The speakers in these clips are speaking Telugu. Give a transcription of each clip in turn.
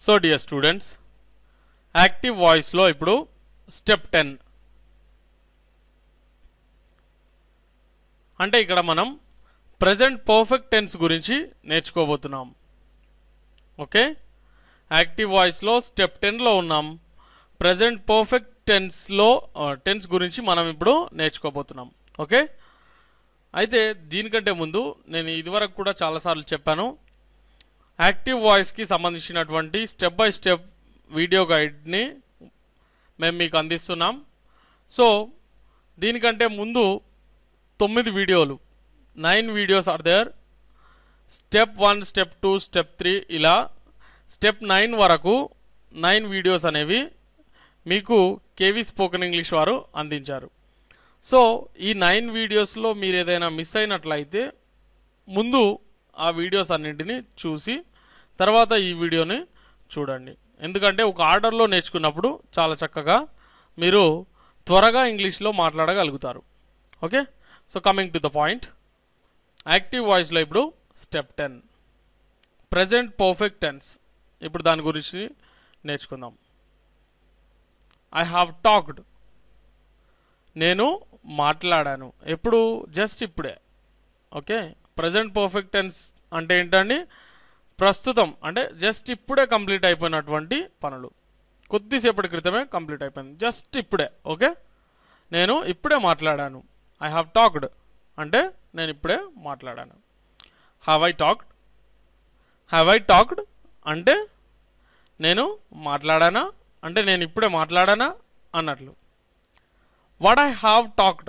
సో డియర్ స్టూడెంట్స్ యాక్టివ్ వాయిస్లో ఇప్పుడు స్టెప్ టెన్ అంటే ఇక్కడ మనం ప్రజెంట్ పర్ఫెక్ట్ టెన్స్ గురించి నేర్చుకోబోతున్నాం ఓకే యాక్టివ్ వాయిస్లో స్టెప్ టెన్లో ఉన్నాం ప్రజెంట్ పర్ఫెక్ట్ టెన్స్లో టెన్స్ గురించి మనం ఇప్పుడు నేర్చుకోబోతున్నాం ఓకే అయితే దీనికంటే ముందు నేను ఇదివరకు కూడా చాలాసార్లు చెప్పాను యాక్టివ్ వాయిస్కి సంబంధించినటువంటి స్టెప్ బై స్టెప్ వీడియో గైడ్ని మేము మీకు అందిస్తున్నాం సో దీనికంటే ముందు తొమ్మిది వీడియోలు nine videos are there step one step two step three ఇలా స్టెప్ నైన్ వరకు నైన్ వీడియోస్ అనేవి మీకు కేవీ స్పోకెన్ ఇంగ్లీష్ వారు అందించారు సో ఈ నైన్ వీడియోస్లో మీరు ఏదైనా మిస్ అయినట్లయితే ముందు ఆ వీడియోస్ అన్నింటినీ చూసి తర్వాత ఈ వీడియోని చూడండి ఎందుకంటే ఒక ఆర్డర్లో నేర్చుకున్నప్పుడు చాలా చక్కగా మీరు త్వరగా ఇంగ్లీష్లో మాట్లాడగలుగుతారు okay so coming to the point active వాయిస్లో ఇప్పుడు step ten present perfect tense ఇప్పుడు దాని గురించి నేర్చుకుందాం ఐ హ్యావ్ టాక్డ్ నేను మాట్లాడాను ఎప్పుడు జస్ట్ ఇప్పుడే ఓకే ప్రజెంట్ పర్ఫెక్ట్ టెన్స్ అంటే ఏంటండి ప్రస్తుతం అంటే జస్ట్ ఇప్పుడే కంప్లీట్ అయిపోయినటువంటి పనులు కొద్దిసేపటి క్రితమే కంప్లీట్ అయిపోయింది జస్ట్ ఇప్పుడే ఓకే నేను ఇప్పుడే మాట్లాడాను ఐ హ్యావ్ టాక్డ్ అంటే నేను ఇప్పుడే మాట్లాడాను have I talked have I talked అంటే నేను మాట్లాడానా అంటే నేను ఇప్పుడే మాట్లాడానా అన్నట్లు వాట్ ఐ హ్యావ్ టాక్డ్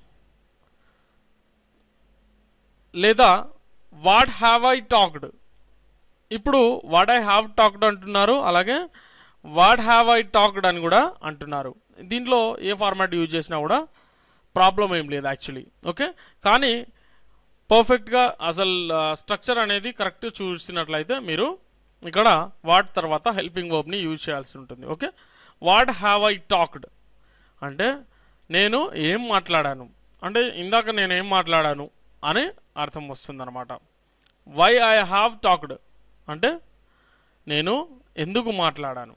లేదా వాట్ హ్యావ్ ఐ టాక్డ్ ఇప్పుడు వాట్ ఐ హ్యావ్ టాక్డ్ అంటున్నారు అలాగే వాట్ హ్యావ్ ఐ టాక్డ్ అని కూడా అంటున్నారు దీంట్లో ఏ ఫార్మాట్ యూజ్ చేసినా కూడా ప్రాబ్లం ఏం లేదు యాక్చువల్లీ ఓకే కానీ పర్ఫెక్ట్గా అసలు స్ట్రక్చర్ అనేది కరెక్ట్ చూసినట్లయితే మీరు ఇక్కడ వాట్ తర్వాత హెల్పింగ్ వర్బ్ని యూజ్ చేయాల్సి ఉంటుంది okay what have I talked అంటే నేను ఏం మాట్లాడాను అంటే ఇందాక నేను ఏం మాట్లాడాను అని అర్థం వస్తుందన్నమాట వై ఐ హ్యావ్ టాక్డ్ అంటే నేను ఎందుకు మాట్లాడాను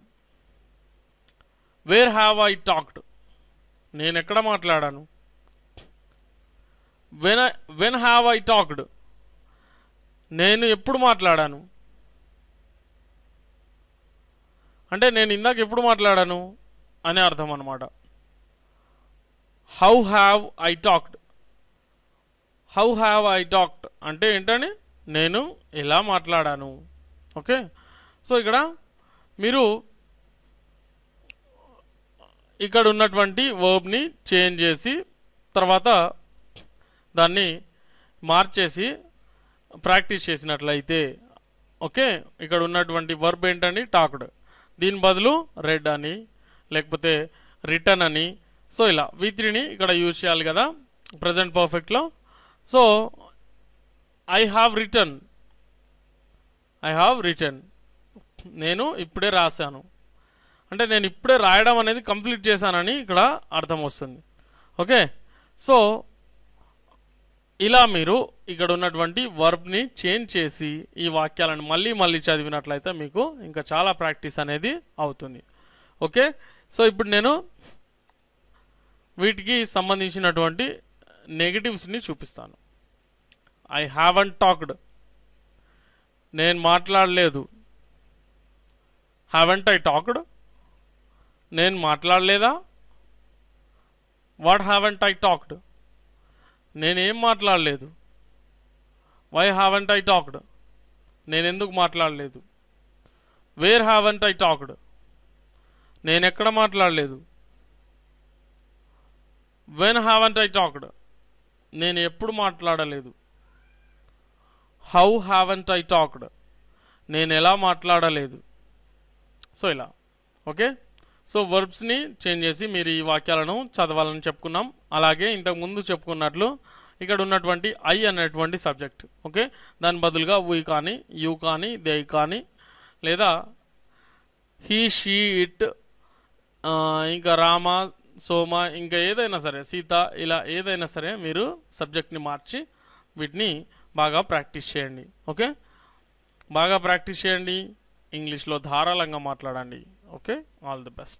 వేర్ హ్యావ్ ఐ టాక్డ్ నేను ఎక్కడ మాట్లాడాను when I when have I talked నేను ఎప్పుడు మాట్లాడాను అంటే నేను ఇందాక ఎప్పుడు మాట్లాడాను అనే అర్థం అనమాట how have I talked how have I talked అంటే ఏంటని నేను ఎలా మాట్లాడాను ఓకే సో ఇక్కడ మీరు ఇక్కడ ఉన్నటువంటి వర్బ్ని చేంజ్ చేసి తర్వాత దాన్ని మార్చేసి ప్రాక్టీస్ చేసినట్లయితే ఓకే ఇక్కడ ఉన్నటువంటి వర్బ్ ఏంటండి టాక్డ్ దీని బదులు రెడ్ అని లేకపోతే రిటర్న్ అని సో ఇలా వి త్రీని ఇక్కడ యూజ్ చేయాలి కదా ప్రజెంట్ పర్ఫెక్ట్లో so I have written I have written నేను ఇప్పుడే రాశాను అంటే నేను ఇప్పుడే రాయడం అనేది కంప్లీట్ చేశానని ఇక్కడ అర్థం వస్తుంది ఓకే సో ఇలా మీరు ఇక్కడ ఉన్నటువంటి వర్బ్ని చేంజ్ చేసి ఈ వాక్యాలను మళ్ళీ మళ్ళీ చదివినట్లయితే మీకు ఇంకా చాలా ప్రాక్టీస్ అనేది అవుతుంది ఓకే సో ఇప్పుడు నేను వీటికి సంబంధించినటువంటి నెగిటివ్స్ని చూపిస్తాను ఐ హ్యావన్ టాక్డ్ నేను మాట్లాడలేదు హ్యావెంట్ ఐ టాక్డ్ నేను మాట్లాడలేదా వాట్ హ్యావెంట్ ఐ టాక్డ్ నేనేం మాట్లాడలేదు వై హ్యావెంట్ ఐ టాక్డ్ నేను ఎందుకు మాట్లాడలేదు వేర్ హ్యావెంట్ ఐ టాక్డ్ నేను ఎక్కడ మాట్లాడలేదు వెన్ హ్యావెంట్ ఐ టాక్డ్ నేను ఎప్పుడు మాట్లాడలేదు హౌ హ్యావెంట్ ఐ టాక్డ్ నేను ఎలా మాట్లాడలేదు సో ఇలా ఓకే సో వర్బ్స్ని చేంజ్ చేసి మీరు ఈ వాక్యాలను చదవాలని చెప్పుకున్నాం అలాగే ఇంతకు ముందు చెప్పుకున్నట్లు ఇక్కడ ఉన్నటువంటి ఐ అనేటువంటి సబ్జెక్ట్ ఓకే దాని బదులుగా వీ కానీ యూ కానీ దే కానీ లేదా హీ షీ ఇట్ ఇంకా రామ సోమ ఇంకా ఏదైనా సరే సీత ఇలా ఏదైనా సరే మీరు సబ్జెక్ట్ని మార్చి వీటిని బాగా ప్రాక్టీస్ చేయండి ఓకే బాగా ప్రాక్టీస్ చేయండి ఇంగ్లీష్లో ధారాళంగా మాట్లాడండి okay all the best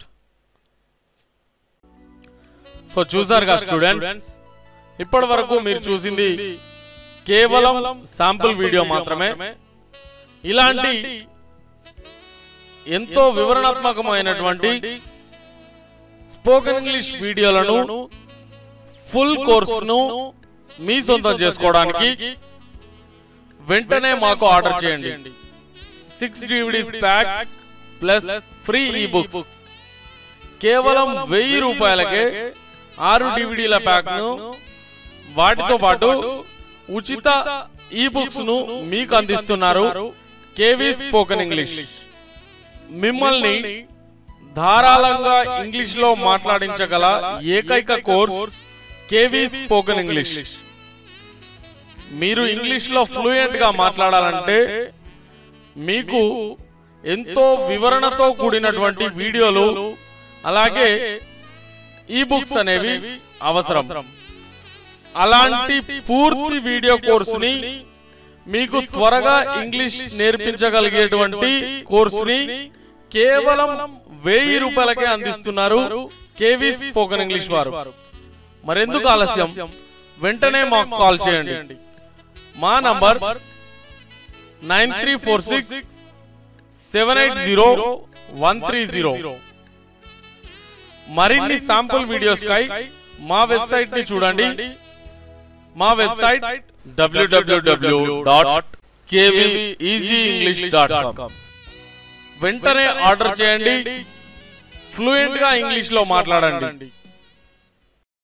so చూసారుగా స్టూడెంట్స్ ఇప్పటి వరకు మీరు చూసింది కేవలం శాంపుల్ వీడియో మాత్రమే ఇలాంటి ఎంతో వివరణాత్మకమైనటువంటి స్పోకెన్ ఇంగ్లీష్ వీడియోలను ఫుల్ కోర్సును మీ సొంతం చేసుకోవడానికి వెంటనే మాకు ఆర్డర్ చేయండి six DVDs pack plus free ebooks కేవలం వెయ్యి రూపాయలకే ఆరు డివిడీల ప్యాక్ ను వాటితో పాటు ఉచిత ఈ బుక్స్ ను మీకు అందిస్తున్నారు కేవీ స్పోకెన్ ఇంగ్లీష్ మిమ్మల్ని ధారాళంగా ఇంగ్లీష్ లో మాట్లాడించగల ఏకైక కోర్స్ కేవీ స్పోకెన్ ఇంగ్లీష్ మీరు ఇంగ్లీష్ లో ఫ్లూయెంట్ గా మాట్లాడాలంటే మీకు ఎంతో వివరణతో కూడినటువంటి వీడియోలు అలాగే ఈ బుక్స్ అనేవి అవసరం అలాంటి పూర్తి వీడియో కోర్సుని మీకు త్వరగా ఇంగ్లీష్ నేర్పించగలిగేటువంటి కోర్సుని కేవలం వెయ్యి రూపాయలకే అందిస్తున్నారు కేవీ స్పోకెన్ ఇంగ్లీష్ వారు మరెందుకు ఆలస్యం వెంటనే మాకు కాల్ చేయండి మా number nine three four six seven eight zero one three zero మరిన్ని శాంపుల్ వీడియోస్ కై మా వెబ్సైట్ ని చూడండి మా website WWW dot dot com వెంటనే ఆర్డర్ చేయండి ఫ్లూయెంట్ గా ఇంగ్లీష్ లో మాట్లాడండి